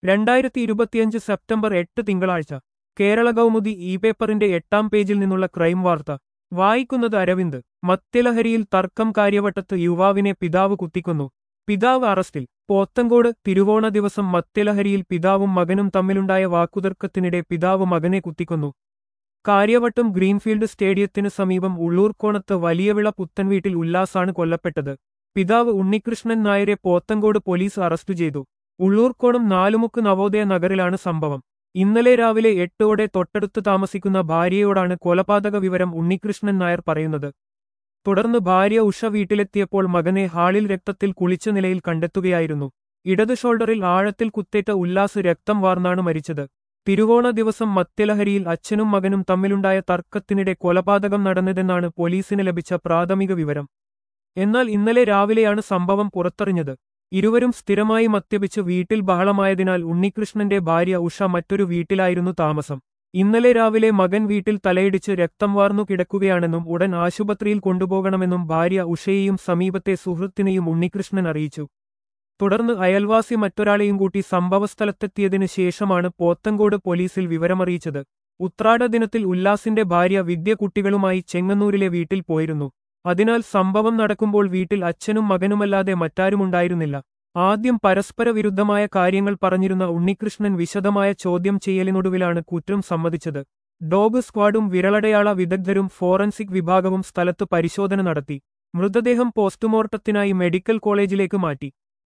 രണ്ടായിരത്തി ഇരുപത്തിയഞ്ച് സെപ്റ്റംബർ എട്ട് തിങ്കളാഴ്ച കേരള കൗമുദി ഇ പേപ്പറിന്റെ എട്ടാം പേജിൽ നിന്നുള്ള ക്രൈം വാർത്ത വായിക്കുന്നത് അരവിന്ദ് മദ്യലഹരിയിൽ തർക്കം കാര്യവട്ടത്ത് യുവാവിനെ പിതാവ് കുത്തിക്കൊന്നു പിതാവ് അറസ്റ്റിൽ പോത്തങ്കോട് തിരുവോണ ദിവസം മദ്യലഹരിയിൽ പിതാവും മകനും തമ്മിലുണ്ടായ വാക്കുതർക്കത്തിനിടെ പിതാവ് മകനെ കുത്തിക്കൊന്നു കാര്യവട്ടം ഗ്രീൻഫീൽഡ് സ്റ്റേഡിയത്തിനു സമീപം ഉള്ളൂർക്കോണത്ത് വലിയവിള പുത്തൻവീട്ടിൽ ഉല്ലാസാണ് കൊല്ലപ്പെട്ടത് പിതാവ് ഉണ്ണികൃഷ്ണൻ നായരെ പോത്തങ്കോട് പോലീസ് അറസ്റ്റ് ചെയ്തു ഉള്ളൂർക്കോണം നാലുമുക്ക് നവോദയ നഗറിലാണ് സംഭവം ഇന്നലെ രാവിലെ എട്ടോടെ തൊട്ടടുത്ത് താമസിക്കുന്ന ഭാര്യയോടാണ് കൊലപാതക വിവരം ഉണ്ണികൃഷ്ണൻ നായർ പറയുന്നത് തുടർന്ന് ഭാര്യ ഉഷ വീട്ടിലെത്തിയപ്പോൾ മകനെ ഹാളിൽ രക്തത്തിൽ കുളിച്ച നിലയിൽ കണ്ടെത്തുകയായിരുന്നു ഇടത് ഷോൾഡറിൽ ആഴത്തിൽ കുത്തേറ്റ ഉല്ലാസ് രക്തം വാർന്നാണ് മരിച്ചത് തിരുവോണ ദിവസം മദ്യലഹരിയിൽ അച്ഛനും മകനും തമ്മിലുണ്ടായ തർക്കത്തിനിടെ കൊലപാതകം നടന്നതെന്നാണ് പോലീസിന് ലഭിച്ച പ്രാഥമിക വിവരം എന്നാൽ ഇന്നലെ രാവിലെയാണ് സംഭവം പുറത്തറിഞ്ഞത് ഇരുവരും സ്ഥിരമായി മദ്യപിച്ച് വീട്ടിൽ ബഹളമായതിനാൽ ഉണ്ണികൃഷ്ണന്റെ ഭാര്യ ഉഷ മറ്റൊരു വീട്ടിലായിരുന്നു താമസം ഇന്നലെ രാവിലെ മകൻ വീട്ടിൽ തലയിടിച്ച് രക്തം വാർന്നു കിടക്കുകയാണെന്നും ഉടൻ ആശുപത്രിയിൽ കൊണ്ടുപോകണമെന്നും ഭാര്യ ഉഷയെയും സമീപത്തെ സുഹൃത്തിനെയും ഉണ്ണികൃഷ്ണൻ അറിയിച്ചു തുടർന്ന് അയൽവാസി മറ്റൊരാളെയും കൂട്ടി സംഭവസ്ഥലത്തെത്തിയതിനു ശേഷമാണ് പോത്തങ്കോട് പോലീസിൽ വിവരമറിയിച്ചത് ഉത്രാട ദിനത്തിൽ ഉല്ലാസിന്റെ ഭാര്യ വിദ്യ കുട്ടികളുമായി ചെങ്ങന്നൂരിലെ വീട്ടിൽ പോയിരുന്നു അതിനാൽ സംഭവം നടക്കുമ്പോൾ വീട്ടിൽ അച്ഛനും മകനുമല്ലാതെ മറ്റാരുമുണ്ടായിരുന്നില്ല ആദ്യം പരസ്പര വിരുദ്ധമായ കാര്യങ്ങൾ പറഞ്ഞിരുന്ന ഉണ്ണികൃഷ്ണൻ വിശദമായ ചോദ്യം ചെയ്യലിനൊടുവിലാണ് കുറ്റം സമ്മതിച്ചത് ഡോഗ് സ്ക്വാഡും വിരളടയാള വിദഗ്ധരും ഫോറൻസിക് വിഭാഗവും സ്ഥലത്ത് പരിശോധന നടത്തി മൃതദേഹം പോസ്റ്റ്മോർട്ടത്തിനായി മെഡിക്കൽ കോളേജിലേക്ക് മാറ്റി